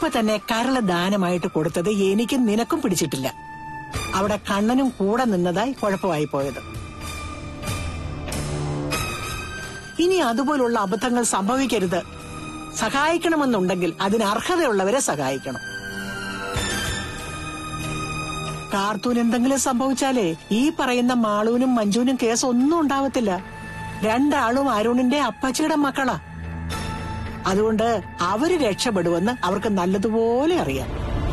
ഇപ്പൊ തന്നെ കരള് ദാനമായിട്ട് കൊടുത്തത് എനിക്കും നിനക്കും പിടിച്ചിട്ടില്ല അവിടെ കണ്ണനും കൂടെ നിന്നതായി കുഴപ്പമായി പോയത് ഇനി അതുപോലുള്ള അബദ്ധങ്ങൾ സംഭവിക്കരുത് സഹായിക്കണമെന്നുണ്ടെങ്കിൽ അതിന് അർഹതയുള്ളവരെ സഹായിക്കണം കാർത്തൂൻ എന്തെങ്കിലും സംഭവിച്ചാലേ ഈ പറയുന്ന മാളൂനും മഞ്ജുവിനും കേസ് ഒന്നും ഉണ്ടാവത്തില്ല രണ്ടാളും അരുണിന്റെ അപ്പച്ചിയുടെ മക്കളാ അതുകൊണ്ട് അവര് രക്ഷപ്പെടുമെന്ന് അവർക്ക് നല്ലതുപോലെ അറിയാം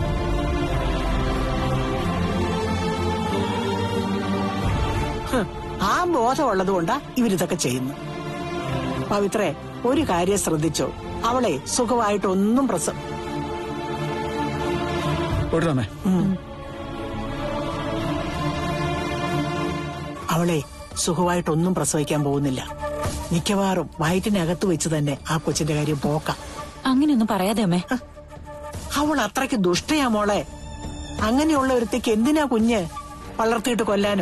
ഹ്, ആ ബോധമുള്ളതുകൊണ്ടാ ഇവരിതൊക്കെ ചെയ്യുന്നു പവിത്രേ ഒരു കാര്യം ശ്രദ്ധിച്ചോ അവളെ സുഖമായിട്ടൊന്നും പ്രസ ഓടാമേ അവളെ സുഖമായിട്ടൊന്നും പ്രസവിക്കാൻ പോകുന്നില്ല മിക്കവാറും വയറ്റിനകത്ത് വെച്ച് തന്നെ ആ കൊച്ചിന്റെ കാര്യം പോക്കാം അങ്ങനെയൊന്നും പറയാതെ അമ്മേ അവൾ അത്രയ്ക്ക് ദുഷ്ടയാ മോളെ അങ്ങനെയുള്ള ഒരുത്തേക്ക് എന്തിനാ കുഞ്ഞ് വളർത്തിയിട്ട് കൊല്ലാനോ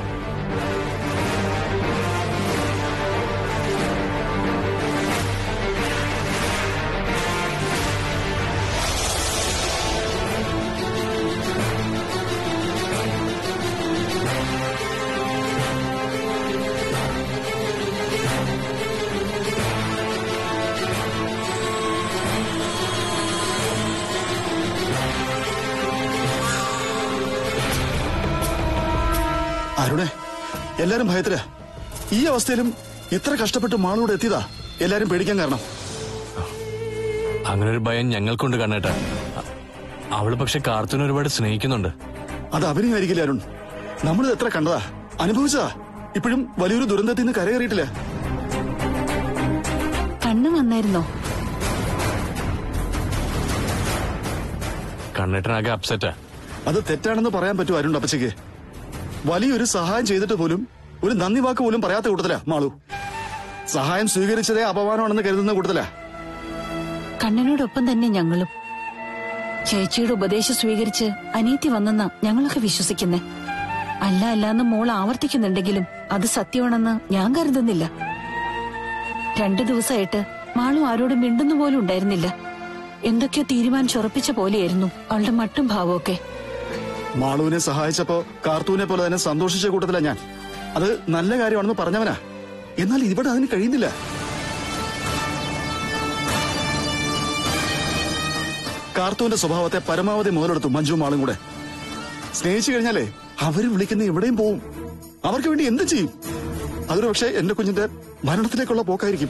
അരുണേ എല്ലാരും ഭയത്തില ഈ അവസ്ഥയിലും ഇത്ര കഷ്ടപ്പെട്ട് മാളൂടെ എത്തിയതാ എല്ലാരും പേടിക്കാൻ കാരണം അങ്ങനെ ഒരു ഭയം ഞങ്ങൾക്കുണ്ട് കണ്ണേട്ട അവള് പക്ഷെ കാർത്തൂനെ ഒരുപാട് സ്നേഹിക്കുന്നുണ്ട് അത് അഭിനയമായിരിക്കില്ല അരുൺ നമ്മളിത് എത്ര കണ്ടതാ അനുഭവിച്ചതാ ഇപ്പോഴും വലിയൊരു ദുരന്തത്തിൽ നിന്ന് കരകയറിയിട്ടില്ല കണ്ണു വന്നായിരുന്നോ കണ്ണേട്ടനാകെ അപ്സെറ്റാ അത് തെറ്റാണെന്ന് പറയാൻ പറ്റുമോ അരുൺ അപ്പച്ചയ്ക്ക് വലിയൊരു സഹായം ചെയ്തിട്ട് പോലും ഒരു നന്ദി വാക്ക് പോലും പറയാത്ത കൂട്ടത്തിലാ മാളു സഹായം സ്വീകരിച്ചതേ അപമാനമാണെന്ന് കരുതുന്ന കൂട്ടത്തിലാ കണ്ണനോടൊപ്പം തന്നെ ഞങ്ങളും ചേച്ചിയുടെ ഉപദേശം സ്വീകരിച്ച് അനീതി വന്നെന്ന ഞങ്ങളൊക്കെ വിശ്വസിക്കുന്നേ അല്ല അല്ലാന്ന് മോൾ ആവർത്തിക്കുന്നുണ്ടെങ്കിലും അത് സത്യമാണെന്ന് ഞാൻ കരുതുന്നില്ല രണ്ടു ദിവസമായിട്ട് മാളു ആരോടും മിണ്ടുന്നു പോലും ഉണ്ടായിരുന്നില്ല എന്തൊക്കെയോ തീരുമാനിച്ചുറപ്പിച്ച പോലെയായിരുന്നു അവളുടെ മട്ടും ഭാവമൊക്കെ മാളുവിനെ സഹായിച്ചപ്പോ കാർത്തൂനെ പോലെ തന്നെ സന്തോഷിച്ച കൂട്ടത്തിലാ ഞാൻ അത് നല്ല കാര്യമാണെന്ന് പറഞ്ഞവനാ എന്നാൽ ഇവിടെ അതിന് കഴിയുന്നില്ല കാർത്തൂന്റെ സ്വഭാവത്തെ പരമാവധി മുതലെടുത്തു മഞ്ജു മാളും കൂടെ സ്നേഹിച്ചു കഴിഞ്ഞാലേ അവര് വിളിക്കുന്ന എവിടെയും പോവും അവർക്ക് വേണ്ടി എന്ത് ചെയ്യും അതൊരു പക്ഷേ എന്റെ കുഞ്ഞിന്റെ മരണത്തിലേക്കുള്ള പോക്കായിരിക്കും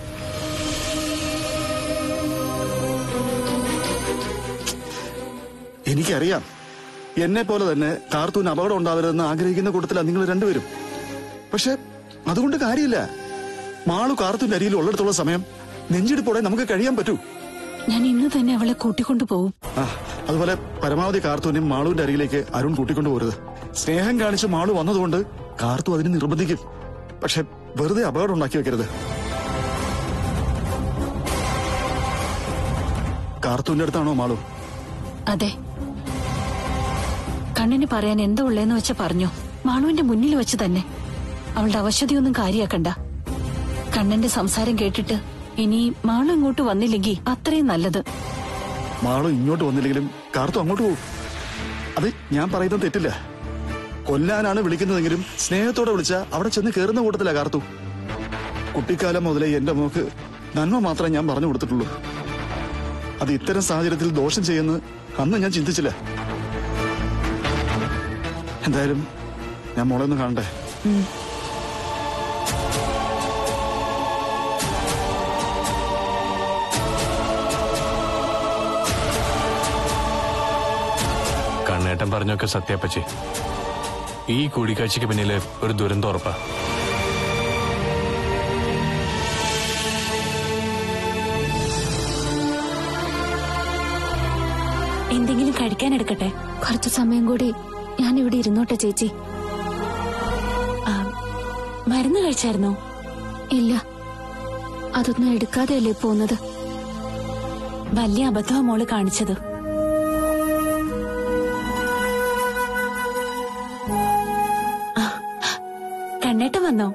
എനിക്കറിയാം എന്നെ പോലെ തന്നെ കാർത്തൂന് അപകടം ഉണ്ടാവരുതെന്ന് ആഗ്രഹിക്കുന്ന കൂട്ടത്തിലാണ് നിങ്ങൾ രണ്ടുപേരും പക്ഷെ അതുകൊണ്ട് കാര്യമില്ല മാളു കാർത്തൂന്റെ അരിയിൽ ഉള്ളിടത്തോളം സമയം നെഞ്ചിടിപ്പോടെ നമുക്ക് കഴിയാൻ പറ്റൂ ഞാൻ ഇന്ന് തന്നെ അവളെ കൂട്ടിക്കൊണ്ടു പോവും ആ അതുപോലെ പരമാവധി കാർത്തൂനെയും മാളുവിന്റെ അരികിലേക്ക് അരുൺ കൂട്ടിക്കൊണ്ടു പോരുത് സ്നേഹം കാണിച്ച് മാളു വന്നതുകൊണ്ട് കാർത്തു അതിന് നിർബന്ധിക്കും പക്ഷെ വെറുതെ അപകടം ഉണ്ടാക്കി വെക്കരുത് കാർത്തൂന്റെ അടുത്താണോ മാളു അതെ കണ്ണിന് പറയാൻ എന്താ ഉള്ളേന്ന് വെച്ച പറഞ്ഞു മാളുവിന്റെ മുന്നിൽ വെച്ച് തന്നെ അവളുടെ അവശതയൊന്നും കാര്യാക്കണ്ട കണ്ണന്റെ സംസാരം കേട്ടിട്ട് ഇനി മാളു ഇങ്ങോട്ട് വന്നില്ലെങ്കിൽ അത്രയും നല്ലത് മാളു ഇങ്ങോട്ട് വന്നില്ലെങ്കിലും കാർത്തു അങ്ങോട്ട് പോകും അത് ഞാൻ പറയുന്നത് തെറ്റില്ല കൊല്ലാനാണ് വിളിക്കുന്നതെങ്കിലും സ്നേഹത്തോടെ വിളിച്ച അവിടെ ചെന്ന് കയറുന്ന കൂട്ടത്തിലാ കാർത്തു കുട്ടിക്കാലം മുതലേ എന്റെ മോക്ക് നന്മ മാത്രമേ ഞാൻ പറഞ്ഞു കൊടുത്തിട്ടുള്ളൂ അത് ഇത്തരം സാഹചര്യത്തിൽ ദോഷം ചെയ്യുന്ന അന്ന് ഞാൻ ചിന്തിച്ചില്ല എന്തായാലും ഞാൻ മോളെ ഒന്ന് കാണണ്ടേ കണ്ണേട്ടൻ പറഞ്ഞൊക്കെ സത്യപ്പച്ചി ഈ കൂടിക്കാഴ്ചക്ക് പിന്നില് ഒരു ദുരന്തം ഉറപ്പാ എന്തെങ്കിലും കഴിക്കാൻ എടുക്കട്ടെ കുറച്ചു സമയം കൂടി ഞാൻ ഇവിടെ ഇരുന്നോട്ടെ ചേച്ചി ആ, മരുന്ന് കഴിച്ചായിരുന്നോ ഇല്ല അതൊന്നും എടുക്കാതെയല്ലേ പോകുന്നത് വലിയ അബദ്ധമാ മോള് കാണിച്ചത് ആ, കണ്ണേട്ടൻ വന്നോ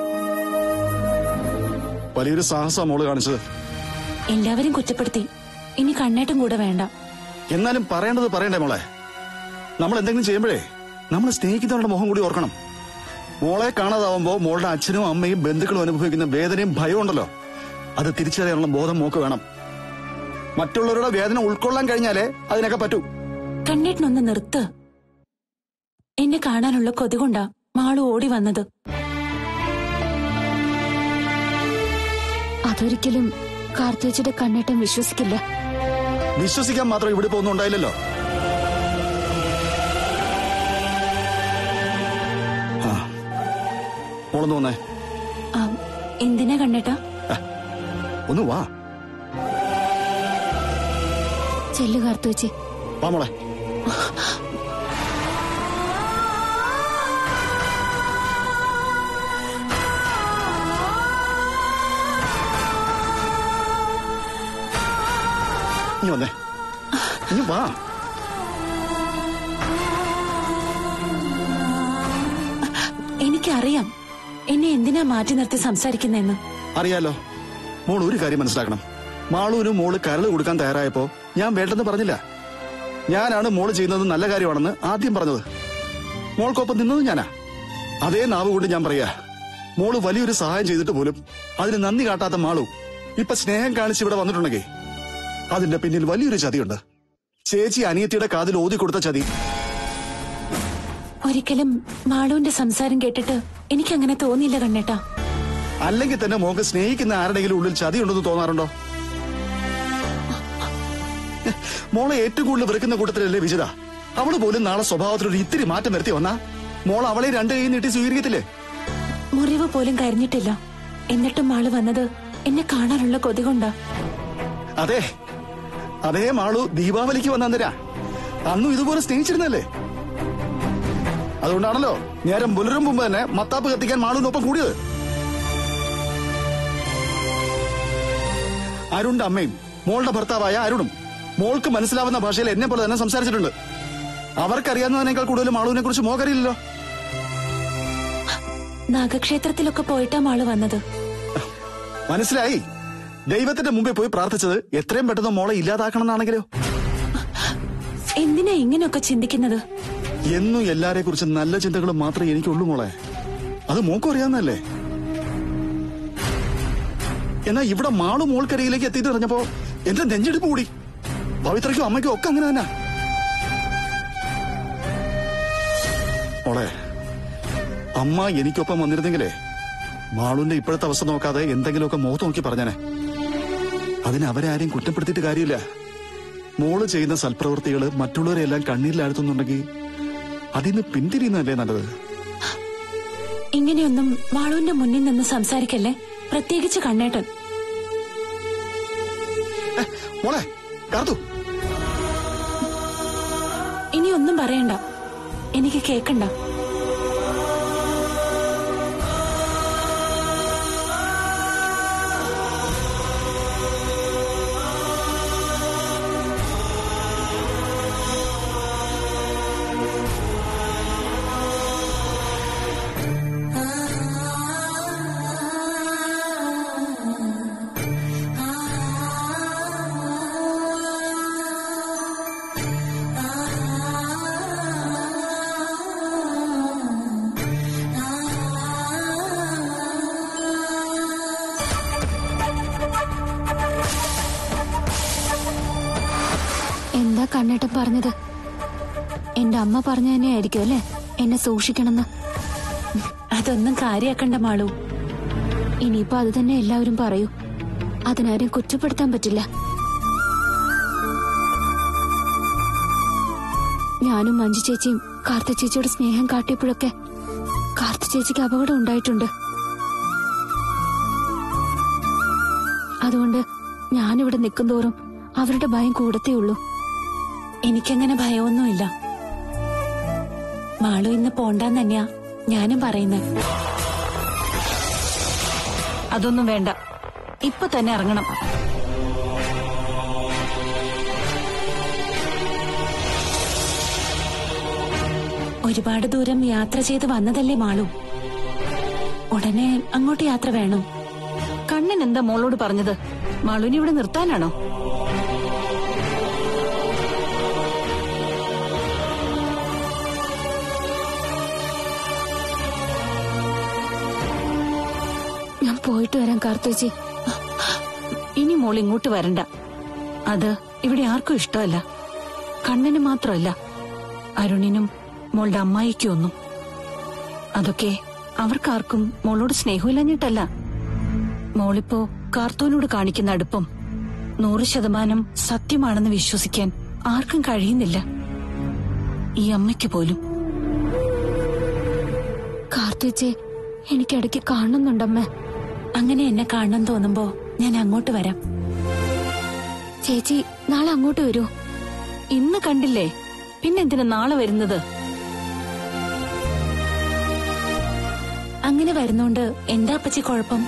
വലിയൊരു സാഹസ മോള് കാണിച്ചത് എല്ലാവരും കുറ്റപ്പെടുത്തി ഇനി കണ്ണേട്ടും കൂടെ വേണ്ട എന്നാലും പറയേണ്ടത് പറയണ്ടേ മോളെ നമ്മൾ എന്തെങ്കിലും ചെയ്യുമ്പോഴേ നമ്മൾ സ്നേഹിക്കുന്നവരുടെ മുഖം കൂടി ഓർക്കണം മോളെ കാണാതാവുമ്പോ മോളുടെ അച്ഛനും അമ്മയും ബന്ധുക്കളും അനുഭവിക്കുന്ന വേദനയും ഭയവും ഉണ്ടല്ലോ അത് തിരിച്ചറിയാനുള്ള ബോധം മോക്ക് വേണം മറ്റുള്ളവരുടെ വേദന ഉൾക്കൊള്ളാൻ കഴിഞ്ഞാലേ അതിനൊക്കെ പറ്റൂ കണ്ണേട്ടിനൊന്ന് നിർത്ത് എന്നെ കാണാനുള്ള കൊതി കൊണ്ടാ മാളു ഓടി വന്നത് അതൊരിക്കലും കാർത്തേച്ചിയുടെ കണ്ണേട്ടം വിശ്വസിക്കില്ല വിശ്വസിക്കാൻ മാത്രം ഇവിടെ ഇപ്പൊ ഒന്നും ഉണ്ടായില്ലല്ലോ ആ മോളൊന്ന് വന്നേ ആ, എന്തിനാ കണ്ണേട്ടാ ഒന്ന് വാ ചെല്ലു കാർത്തേച്ചി വാ മോളെ നീ വന്നേ നീ വാ എനിക്കറിയാം എന്നെ എന്തിനാ മാറ്റി നിർത്തി സംസാരിക്കുന്നെന്ന് അറിയാലോ മോൾ ഒരു കാര്യം മനസ്സിലാക്കണം മാളൂനും മോള് കരള് കൊടുക്കാൻ തയ്യാറായപ്പോ ഞാൻ വേണ്ടെന്ന് പറഞ്ഞില്ല ഞാനാണ് മോള് ചെയ്യുന്നത് നല്ല കാര്യമാണെന്ന് ആദ്യം പറഞ്ഞത് മോൾക്കൊപ്പം നിന്നത് ഞാനാ അതേ നാവ് കൊണ്ട് ഞാൻ പറയാ മോള് വലിയൊരു സഹായം ചെയ്തിട്ട് പോലും അതിന് നന്ദി കാട്ടാത്ത മാളു ഇപ്പൊ സ്നേഹം കാണിച്ച് ഇവിടെ വന്നിട്ടുണ്ടെങ്കിൽ അതിന്റെ പിന്നിൽ വലിയൊരു ചതിയുണ്ട് ചേച്ചി അനിയത്തിയുടെ കാതിൽ ഓതി കൊടുത്ത ചതി ഒരിക്കലും മാളുവിന്റെ സംസാരം കേട്ടിട്ട് എനിക്കങ്ങനെ തോന്നിയില്ല കണ്ണേട്ടാ അല്ലെങ്കിൽ തന്നെ മോക്ക് സ്നേഹിക്കുന്ന ആരുടെങ്കിലും ഉള്ളിൽ ചതിയുണ്ടെന്ന് തോന്നാറുണ്ടോ മോളെ ഏറ്റവും കൂടുതൽ വെറുക്കുന്ന കൂട്ടത്തിലല്ലേ വിജിത അവള് പോലും നാളെ സ്വഭാവത്തിലൊരു ഇത്തിരി മാറ്റം വരുത്തി വന്നാ മോൾ അവളെ രണ്ട് കൈ നീട്ടി സ്വീകരിക്കത്തില്ലേ മുറിവ് പോലും കരിഞ്ഞിട്ടില്ല എന്നിട്ടും ആള് വന്നത് എന്നെ കാണാനുള്ള കൊതി കൊണ്ടാ അതെ അതേ മാളു ദീപാവലിക്ക് വന്നരാ അന്നും ഇതുപോലെ സ്നേഹിച്ചിരുന്നല്ലേ അതുകൊണ്ടാണല്ലോ നേരം പുലരും മുമ്പ് തന്നെ മത്താപ്പ് കത്തിക്കാൻ മാളുവിനൊപ്പം കൂടിയത് അരുണിന്റെ അമ്മയും മോളുടെ ഭർത്താവായ അരുണും മോൾക്ക് മനസ്സിലാവുന്ന ഭാഷയിൽ എന്നെ പോലെ തന്നെ സംസാരിച്ചിട്ടുണ്ട് അവർക്കറിയാവുന്നതിനേക്കാൾ കൂടുതൽ മാളുവിനെ കുറിച്ച് മോക്കറിയില്ലല്ലോ നാഗക്ഷേത്രത്തിലൊക്കെ പോയിട്ടാ മാള് വന്നത് മനസ്സിലായി ദൈവത്തിന്റെ മുമ്പിൽ പോയി പ്രാർത്ഥിച്ചത് എത്രയും പെട്ടെന്ന് മോളെ ഇല്ലാതാക്കണമെന്നാണെങ്കിലോ എന്തിനാ ഇങ്ങനെയൊക്കെ ചിന്തിക്കുന്നത് എന്നും എല്ലാരെ കുറിച്ച് നല്ല ചിന്തകൾ മാത്രമേ എനിക്കുള്ളൂ മോളെ അത് മോക്കും അറിയാവുന്നല്ലേ എന്നാ ഇവിടെ മാളു മോൾക്കരിയിലേക്ക് എത്തിയിട്ട് പറഞ്ഞപ്പോ എന്റെ നെഞ്ചെടുപ്പ് കൂടി പവിത്രയ്ക്കും അമ്മയ്ക്കും ഒക്കെ അങ്ങനെ തന്നെ മോളെ അമ്മ എനിക്കൊപ്പം വന്നിരുന്നെങ്കിലേ മാളുവിന്റെ ഇപ്പോഴത്തെ അവസ്ഥ നോക്കാതെ എന്തെങ്കിലുമൊക്കെ മുഖത്ത് നോക്കി പറഞ്ഞനെ അതിന് അവരെ ആരെയും കുറ്റപ്പെടുത്തിയിട്ട് കാര്യമില്ല മോള് ചെയ്യുന്ന സൽപ്രവൃത്തികള് മറ്റുള്ളവരെല്ലാം കണ്ണീരിലാഴ്ത്തുന്നുണ്ടെങ്കിൽ അതിന്ന് പിന്തിരിയുന്നതല്ലേ നല്ലത് ഇങ്ങനെയൊന്നും മാളുവിന്റെ മുന്നിൽ നിന്ന് സംസാരിക്കല്ലേ പ്രത്യേകിച്ച് കണ്ണേട്ടൻ ഏ, മോളെ കാർത്തു ഇനി ഒന്നും പറയണ്ട എനിക്ക് കേക്കണ്ട എന്താ കണ്ണേട്ടൻ പറഞ്ഞത് എന്റെ അമ്മ പറഞ്ഞു തന്നെയായിരിക്കും അല്ലേ എന്നെ സൂക്ഷിക്കണമെന്ന് അതൊന്നും കാര്യാക്കണ്ട മാളു ഇനിയിപ്പോ അത് തന്നെ എല്ലാവരും പറയൂ അതിനാരും കുറ്റപ്പെടുത്താൻ പറ്റില്ല ഞാനും മഞ്ജു ചേച്ചിയും കാർത്ത ചേച്ചിയോട് സ്നേഹം കാട്ടിയപ്പോഴൊക്കെ കാർത്ത ചേച്ചിക്ക് അപകടം ഉണ്ടായിട്ടുണ്ട് അതുകൊണ്ട് ഞാനിവിടെ നിൽക്കുന്തോറും അവരുടെ ഭയം കൂടത്തേ ഉള്ളൂ എനിക്കങ്ങനെ ഭയമൊന്നുമില്ല മാളു ഇന്ന് പോണ്ടാന്ന് തന്നെയാ ഞാനും പറയുന്നത് അതൊന്നും വേണ്ട ഇപ്പൊ തന്നെ ഇറങ്ങണം ഒരുപാട് ദൂരം യാത്ര ചെയ്ത് വന്നതല്ലേ മാളു ഉടനെ അങ്ങോട്ട് യാത്ര വേണം കണ്ണൻ എന്താ മോളോട് പറഞ്ഞത് മാളുവിനെ ഇവിടെ നിർത്താനാണോ പോയിട്ട് വരാം കാർത്തേച്ചി ഇനി മോൾ ഇങ്ങോട്ട് വരണ്ട അത് ഇവിടെ ആർക്കും ഇഷ്ടമല്ല കണ്ണന് മാത്രമല്ല അരുണിനും മോളുടെ അമ്മായിക്കും ഒന്നും അതൊക്കെ അവർക്കാർക്കും മോളോട് സ്നേഹമില്ലഞ്ഞിട്ടല്ല മോളിപ്പോ കാർത്തൂനോട് കാണിക്കുന്ന അടുപ്പം നൂറ് ശതമാനം സത്യമാണെന്ന് വിശ്വസിക്കാൻ ആർക്കും കഴിയുന്നില്ല ഈ അമ്മയ്ക്ക് പോലും കാർത്തേച്ചി എനിക്കിടയ്ക്ക് കാണുന്നുണ്ടമ്മേ അങ്ങനെ എന്നെ കാണണം തോന്നുമ്പോ ഞാൻ അങ്ങോട്ട് വരാം ചേച്ചി നാളെ അങ്ങോട്ട് വരൂ ഇന്ന് കണ്ടില്ലേ പിന്നെന്തിനാ നാളെ വരുന്നത് അങ്ങനെ വരുന്നോണ്ട് എന്താ അപ്പച്ചി കുഴപ്പം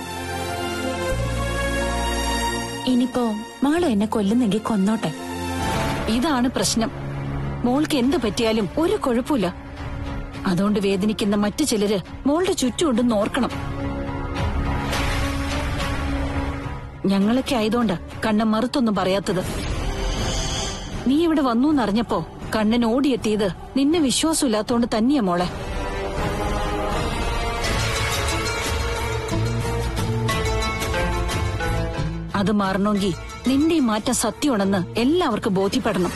ഇനിയിപ്പോ മാള് എന്നെ കൊല്ലുന്നെങ്കിൽ കൊന്നോട്ടെ ഇതാണ് പ്രശ്നം മോൾക്ക് എന്ത് പറ്റിയാലും ഒരു കുഴപ്പമില്ല അതുകൊണ്ട് വേദനിക്കുന്ന മറ്റു ചിലര് മോളുടെ ചുറ്റുമുണ്ടെന്ന് ഓർക്കണം ഞങ്ങളൊക്കെ ആയതുകൊണ്ട് കണ്ണൻ മറുത്തൊന്നും പറയാത്തത് നീ ഇവിടെ വന്നു എന്നറിഞ്ഞപ്പോ കണ്ണൻ ഓടിയെത്തിയത് നിന്നെ വിശ്വാസമില്ലാത്തോണ്ട് തന്നെയാ മോളെ അത് മാറണമെങ്കിൽ നിന്റെ ഈ മാറ്റം സത്യമാണെന്ന് എല്ലാവർക്കും ബോധ്യപ്പെടണം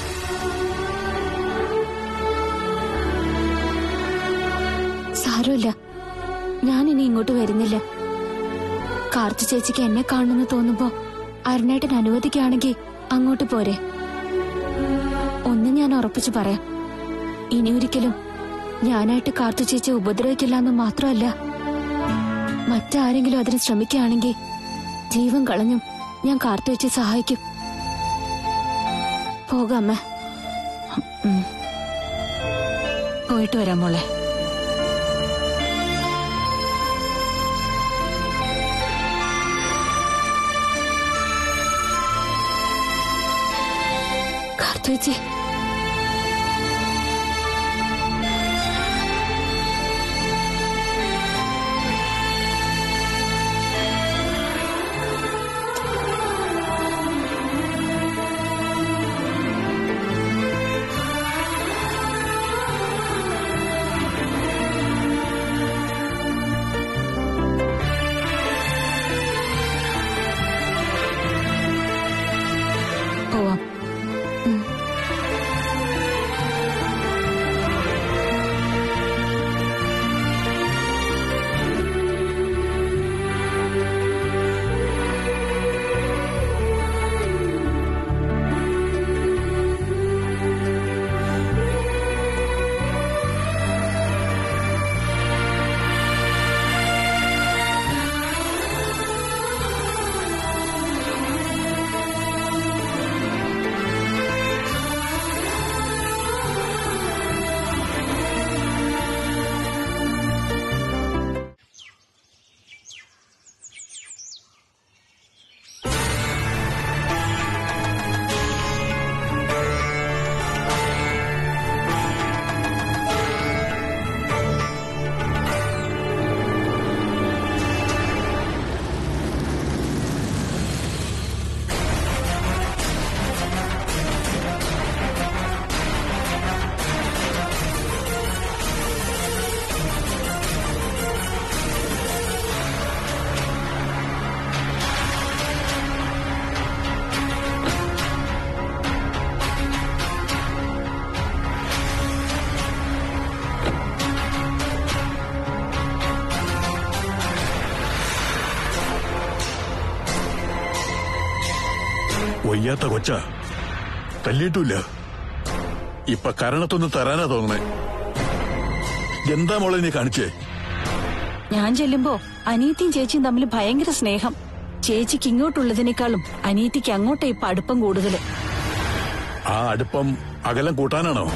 സാരമില്ല ഞാൻ ഇനി ഇങ്ങോട്ട് വരുന്നില്ല കാർത്തു ചേച്ചിക്ക് എന്നെ കാണുമെന്ന് തോന്നുമ്പോ അരുണേട്ടൻ അനുവദിക്കുകയാണെങ്കിൽ അങ്ങോട്ട് പോരെ ഒന്ന് ഞാൻ ഉറപ്പിച്ചു പറയാം ഇനി ഒരിക്കലും ഞാനായിട്ട് കാർത്തു ചേച്ചിയെ ഉപദ്രവിക്കില്ല എന്ന് മാത്രമല്ല മറ്റാരെങ്കിലും അതിന് ശ്രമിക്കുകയാണെങ്കിൽ ജീവൻ കളഞ്ഞും ഞാൻ കാർത്തു ചേച്ചിയെ സഹായിക്കും പോകാമേ പോയിട്ട് വരാം മോളെ കാർത്തു ചേച്ചി പോവാം വയ്യാത്ത കൊച്ച തല്ലിയിട്ടില്ല ഇപ്പൊ കരണത്തൊന്ന് തരാനാ തോന്നണേ എന്താ മോളെ നീ കാണിച്ചേ ഞാൻ ചെല്ലുമ്പോ അനീത്തിയും ചേച്ചിയും തമ്മിൽ ഭയങ്കര സ്നേഹം ചേച്ചിക്ക് ഇങ്ങോട്ടുള്ളതിനേക്കാളും അനീത്തിക്ക് അങ്ങോട്ടേ ഇപ്പൊ അടുപ്പം കൂടുതല് ആ അടുപ്പം അകലം കൂട്ടാനാണോ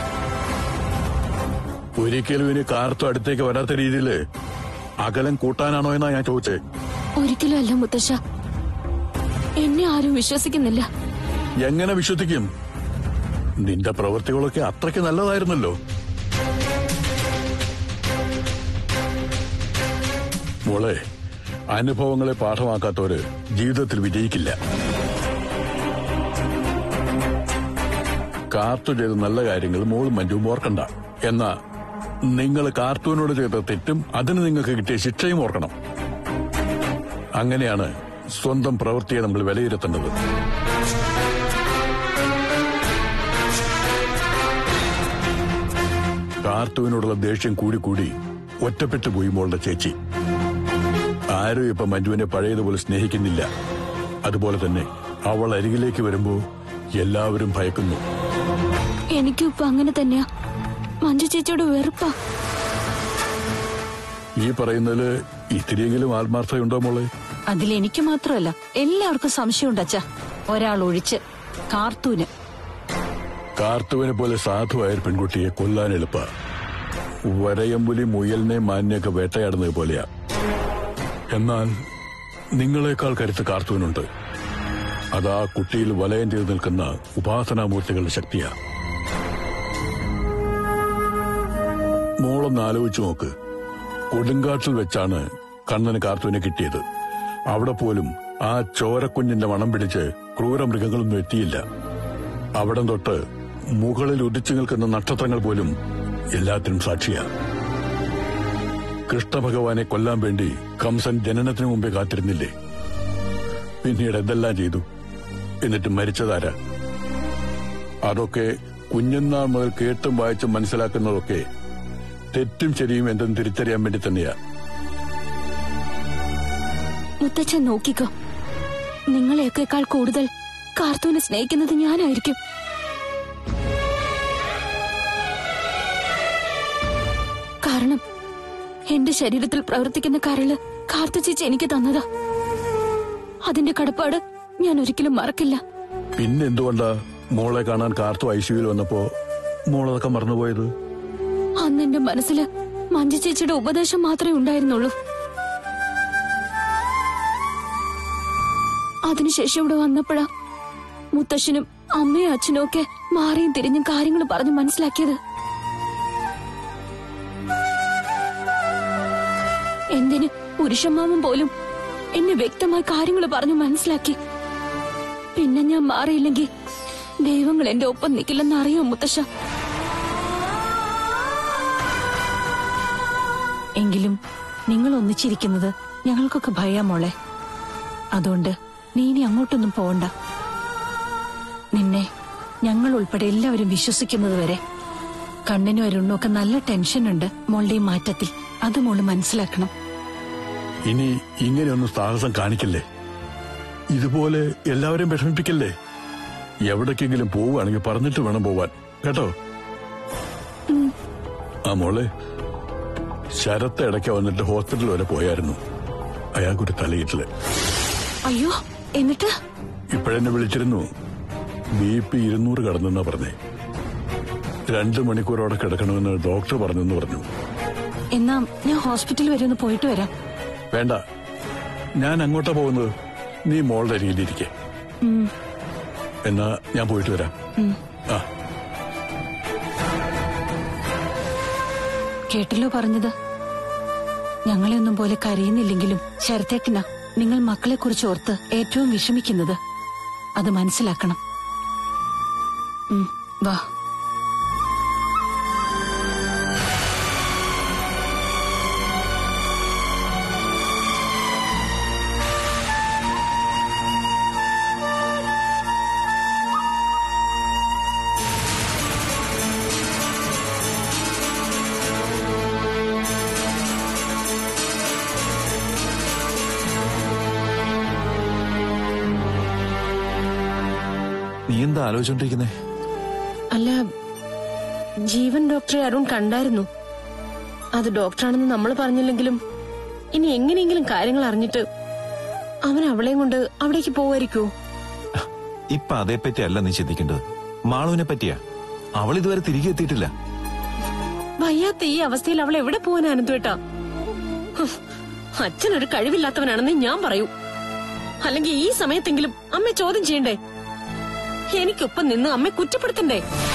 ഒരിക്കലും ഇനി കാർത്തു അടുത്തേക്ക് വരാത്ത രീതിയില് അകലം കൂട്ടാനാണോ എന്നാ ഞാൻ ചോദിച്ചേ ഒരിക്കലും അല്ല മുത്തശ്ശ എന്നെ ആരും വിശ്വസിക്കുന്നില്ല എങ്ങനെ വിശ്വസിക്കും നിന്റെ പ്രവൃത്തികളൊക്കെ അത്രയ്ക്ക് നല്ലതായിരുന്നല്ലോ മോളെ അനുഭവങ്ങളെ പാഠമാക്കാത്തവര് ജീവിതത്തിൽ വിജയിക്കില്ല കാർത്തു ചെയ്ത നല്ല കാര്യങ്ങൾ മോൾ മഞ്ജുവും ഓർക്കണ്ട എന്നാ നിങ്ങൾ കാർത്തൂനോട് ചെയ്ത തെറ്റും അതിന് നിങ്ങൾക്ക് കിട്ടിയ ശിക്ഷയും ഓർക്കണം അങ്ങനെയാണ് സ്വന്തം പ്രവൃത്തിയെ നമ്മൾ വിലയിരുത്തേണ്ടത് കാർത്തുവിനോടുള്ള ദേഷ്യം കൂടി കൂടി ഒറ്റപ്പെട്ടു പോയി മോളുടെ ചേച്ചി ആരും ഇപ്പൊ മഞ്ജുവിനെ പഴയതുപോലെ സ്നേഹിക്കുന്നില്ല അതുപോലെ തന്നെ അവൾ അരികിലേക്ക് വരുമ്പോ എല്ലാവരും ഭയക്കുന്നു എനിക്കും ഇപ്പൊ അങ്ങനെ തന്നെയാ മഞ്ജു ചേച്ചിയോട് വെറുപ്പാ ഈ പറയുന്നതില് ഇത്തിരിയെങ്കിലും ആത്മാർത്ഥതയുണ്ടോ മോളെ അതിലെനിക്ക് മാത്രമല്ല എല്ലാവർക്കും സംശയമുണ്ട് അച്ഛ ഒരാൾ ഒഴിച്ച് കാർത്തൂന് കാർത്തുവിനെ പോലെ സാധുവായ ഒരു പെൺകുട്ടിയെ കൊല്ലാൻ എളുപ്പ വരയമ്പുലി മുയലിനെ മാന്യൊക്കെ വേട്ടയാടുന്നത് പോലെയാ എന്നാൽ നിങ്ങളെക്കാൾ കരുത്ത് കാർത്തുവിനുണ്ട് അതാ കുട്ടിയിൽ വലയം ചെയ്തു നിൽക്കുന്ന ഉപാസനാമൂർത്തികളുടെ ശക്തിയാ മോളൊന്ന് ആലോചിച്ചു നോക്ക് കൊടുങ്കാട്ടിൽ വെച്ചാണ് കണ്ണന് കാർത്തുവിനെ കിട്ടിയത് അവിടെ പോലും ആ ചോരക്കുഞ്ഞിന്റെ മണം പിടിച്ച് ക്രൂരമൃഗങ്ങളൊന്നും എത്തിയില്ല അവിടം തൊട്ട് മുകളിൽ ഉദിച്ചു നിൽക്കുന്ന നക്ഷത്രങ്ങൾ പോലും എല്ലാത്തിനും സാക്ഷിയാ കൃഷ്ണഭഗവാനെ കൊല്ലാൻ വേണ്ടി കംസൻ ജനനത്തിനു മുമ്പേ കാത്തിരുന്നില്ലേ പിന്നീട് എന്തെല്ലാം ചെയ്തു എന്നിട്ട് മരിച്ചതാരാ അതൊക്കെ കുഞ്ഞുനാൾ മുതൽ കേട്ടും വായിച്ചും മനസ്സിലാക്കുന്നതൊക്കെ തെറ്റും ശരിയും എന്തെന്ന് തിരിച്ചറിയാൻ വേണ്ടി തന്നെയാ മുത്തച്ഛൻ നോക്കിക്കോ നിങ്ങളെയൊക്കെക്കാൾ കൂടുതൽ കാർത്തൂനെ സ്നേഹിക്കുന്നത് ഞാനായിരിക്കും കാരണം എന്റെ ശരീരത്തിൽ പ്രവർത്തിക്കുന്ന കരള് കാർത്തു ചേച്ചി എനിക്ക് തന്നതാ അതിന്റെ കടപ്പാട് ഞാൻ ഒരിക്കലും മറക്കില്ല പിന്നെന്തുകൊണ്ടാ മോളെ കാണാൻ കാർത്തു ഐസിയുയിൽ വന്നപ്പോ മോളതൊക്കെ മറന്നുപോയത് അന്ന് എന്റെ മനസ്സില് മഞ്ജു ചേച്ചിയുടെ ഉപദേശം മാത്രമേ ഉണ്ടായിരുന്നുള്ളൂ അതിനുശേഷം ഇവിടെ വന്നപ്പോഴാ മുത്തശ്ശനും അമ്മയും അച്ഛനും ഒക്കെ മാറിയും തിരിഞ്ഞും കാര്യങ്ങൾ പറഞ്ഞ് മനസ്സിലാക്കിയത് എന്തിന് പുരുഷമാമൻ പോലും എന്നെ വ്യക്തമായി കാര്യങ്ങൾ പറഞ്ഞു മനസ്സിലാക്കി പിന്നെ ഞാൻ മാറിയില്ലെങ്കിൽ ദൈവങ്ങൾ എന്റെ ഒപ്പം നിൽക്കില്ലെന്ന് അറിയോ മുത്തശ്ശ എങ്കിലും നിങ്ങൾ ഒന്നിച്ചിരിക്കുന്നത് ഞങ്ങൾക്കൊക്കെ ഭയാ മോളെ അതുകൊണ്ട് നീ ഇനി അങ്ങോട്ടൊന്നും പോവണ്ട നിന്നെ ഞങ്ങൾ ഉൾപ്പെടെ എല്ലാവരും വിശ്വസിക്കുന്നത് വരെ കണ്ണിനും അരുണ്ണും ഒക്കെ നല്ല ടെൻഷനുണ്ട് മോളുടെ ഈ മാറ്റത്തിൽ അത് മോള് മനസ്സിലാക്കണം ഇനി ഇങ്ങനെയൊന്നും സാഹസം കാണിക്കല്ലേ ഇതുപോലെ എല്ലാവരെയും വിഷമിപ്പിക്കല്ലേ എവിടേക്കെങ്കിലും പോവുകയാണെങ്കിൽ പറഞ്ഞിട്ട് വേണം പോവാൻ കേട്ടോ ആ മോളെ ശരത്ത് ഇടയ്ക്ക് വന്നിട്ട് ഹോസ്പിറ്റൽ വരെ പോയായിരുന്നു അയാൾക്കൊരു തലയിട്ടില് അയ്യോ എന്നിട്ട് ഇപ്പോഴെന്നെ വിളിച്ചിരുന്നു ബി പി ഇരുന്നൂറ് കടന്നെന്നാ പറഞ്ഞേ രണ്ടു മണിക്കൂറോടെ കിടക്കണമെന്ന് ഡോക്ടർ പറഞ്ഞെന്ന് പറഞ്ഞു എന്നാ ഞാൻ ഹോസ്പിറ്റൽ വരെ ഒന്ന് പോയിട്ട് വരാം വേണ്ട ഞാൻ അങ്ങോട്ടാ പോകുന്നത് നീ മോളുടെ അരികിലിരിക്കെ ഉം, എന്നാ ഞാൻ പോയിട്ട് വരാം ഉം. ആ കേട്ടല്ലോ പറഞ്ഞത് ഞങ്ങളെ ഒന്നും പോലെ കരയുന്നില്ലെങ്കിലും ശരത്തേട്ടന നിങ്ങൾ മക്കളെ കുറിച്ച് ഓർത്ത് ഏറ്റവും വിഷമിക്കുന്നത് അത് മനസ്സിലാക്കണം ഉം, വാ നീ എന്താ ആലോചിച്ചോണ്ടിരിക്കുന്നേ അല്ല ജീവൻ ഡോക്ടറെ അരുൺ കണ്ടായിരുന്നു അത് ഡോക്ടറാണെന്ന് നമ്മൾ പറഞ്ഞില്ലെങ്കിലും ഇനി എങ്ങനെയെങ്കിലും കാര്യങ്ങൾ അറിഞ്ഞിട്ട് അവൻ അവളെയും കൊണ്ട് അവിടേക്ക് പോവായിരിക്കോ ഇപ്പൊ അതേപ്പറ്റി അല്ല നീ ചിന്തിക്കേണ്ടത് മാളുവിനെ പറ്റിയാ അവൾ ഇതുവരെ തിരികെ എത്തിയിട്ടില്ല വയ്യാത്ത ഈ അവസ്ഥയിൽ അവൾ എവിടെ പോവാൻ അനന്തുവേട്ടാ അച്ഛനൊരു കഴിവില്ലാത്തവനാണെന്ന് ഞാൻ പറയൂ അല്ലെങ്കിൽ ഈ സമയത്തെങ്കിലും അമ്മ ചോദ്യം ചെയ്യണ്ടേ എനിക്കൊപ്പം നിന്ന് അമ്മ കുറ്റപ്പെടുത്തണ്ടേ